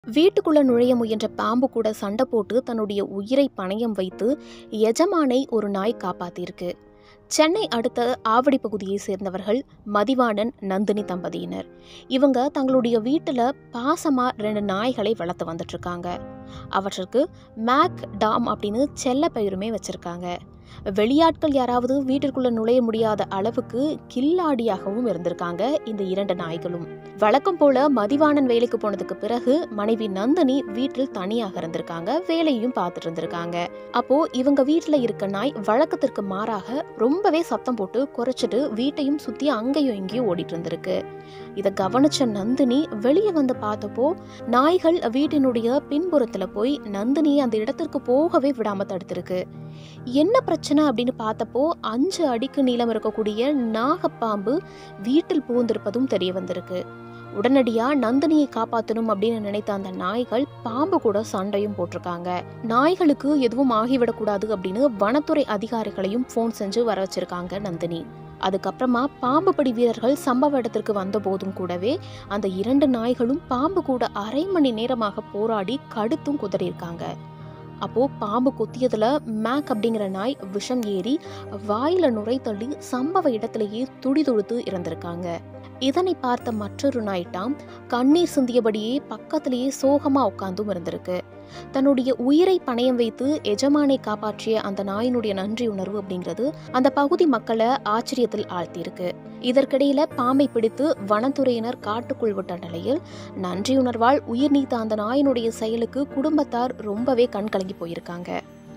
வீட்டுக்குள்ள நுழைய முயன்ற பாம்பு கூட சண்டை போட்டு தன்னுடைய உயிரை பணயம் வைத்து எஜமானை ஒரு நாய் காப்பாத்தியிருக்கு சென்னை அடுத்த ஆவடி பகுதியை சேர்ந்தவர்கள் மதிவாணன் நந்தினி தம்பதியினர் இவங்க தங்களுடைய வீட்டில் பாசமா ரெண்டு நாய்களை வளர்த்து வந்துட்டு இருக்காங்க அவற்றிற்கு மேக் டாம் அப்படின்னு செல்ல பெயருமே வச்சிருக்காங்க வெளியாட்கள் யாராவது வீட்டிற்குள்ள நுழைய முடியாத அளவுக்கு கில்லாடியாகவும் இருந்திருக்காங்க இந்த இரண்டு நாய்களும் வழக்கம் போல மதிவாணன் வேலைக்கு போனதுக்கு பிறகு மனைவி நந்தினி வீட்டில் தனியாக இருந்திருக்காங்க வேலையும் பார்த்துட்டு இருந்திருக்காங்க அப்போ இவங்க வீட்டுல இருக்க நாய் வழக்கத்திற்கு மாறாக ரொம்பவே சத்தம் போட்டு குறைச்சிட்டு வீட்டையும் சுத்தி அங்கேயும் இங்கேயும் ஓடிட்டு இருந்திருக்கு இதை கவனிச்ச நந்தினி வெளியே வந்து பார்த்தப்போ நாய்கள் வீட்டினுடைய பின்புறத்துல போய் நந்தினியை அந்த இடத்திற்கு போகவே விடாம தடுத்திருக்கு என்ன பிரச்சனை அப்படின்னு பார்த்தப்போ அஞ்சு அடிக்கு நீளம் இருக்கக்கூடிய நாகப்பாம்பு வீட்டில் பூந்திருப்பதும் தெரிய வந்திருக்கு உடனடியா நந்தினியை காப்பாத்தணும் அப்படின்னு நினைத்த அந்த நாய்கள் பாம்பு கூட சண்டையும் போட்டிருக்காங்க நாய்களுக்கு எதுவும் ஆகிவிடக்கூடாது அப்படின்னு வனத்துறை அதிகாரிகளையும் ஃபோன் செஞ்சு வர வச்சிருக்காங்க நந்தினி அதுக்கப்புறமா பாம்பு படி வீரர்கள் சம்பவ இடத்திற்கு வந்த போதும் கூடவே அந்த இரண்டு நாய்களும் பாம்பு கூட அரை மணி நேரமாக போராடி கடுத்தும் குதறியிருக்காங்க அப்போ பாம்பு கொத்தியதுல மேக் அப்படிங்கிற நாய் விஷம் ஏறி வாயில நுரை தள்ளி சம்பவ இடத்திலேயே துடி துடித்து இறந்திருக்காங்க இதனை பார்த்த மற்றொரு நாய்ட்டாம் கண்ணீர் சிந்தியபடியே பக்கத்திலேயே சோகமா உட்கார்ந்தும் இருந்திருக்கு தன்னுடைய உயிரை பணயம் வைத்து எஜமானை காப்பாற்றிய அந்த நாயினுடைய நன்றி உணர்வு அப்படிங்கிறது அந்த பகுதி மக்களை ஆச்சரியத்தில் ஆழ்த்தியிருக்கு இதற்கிடையில பாம்பை பிடித்து வனத்துறையினர் காட்டுக்குள் விட்ட நிலையில் நன்றியுணர்வால் உயிர் நீத்த அந்த நாயினுடைய செயலுக்கு குடும்பத்தார் ரொம்பவே கண்கலங்கி போயிருக்காங்க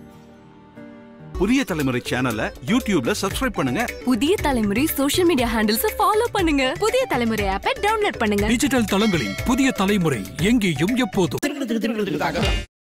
புதிய தலைமுறை சேனலை யூடியூப்ல சப்ஸ்கிரைப் பண்ணுங்க புதிய தலைமுறை சோஷியல் மீடியா ஹேண்டில்ஸ் ஃபாலோ பண்ணுங்க புதிய தலைமுறை ஆப்பை டவுன்லோட் பண்ணுங்க டிஜிட்டல் தளங்களில் புதிய தலைமுறை எங்கேயும் எப்போதும்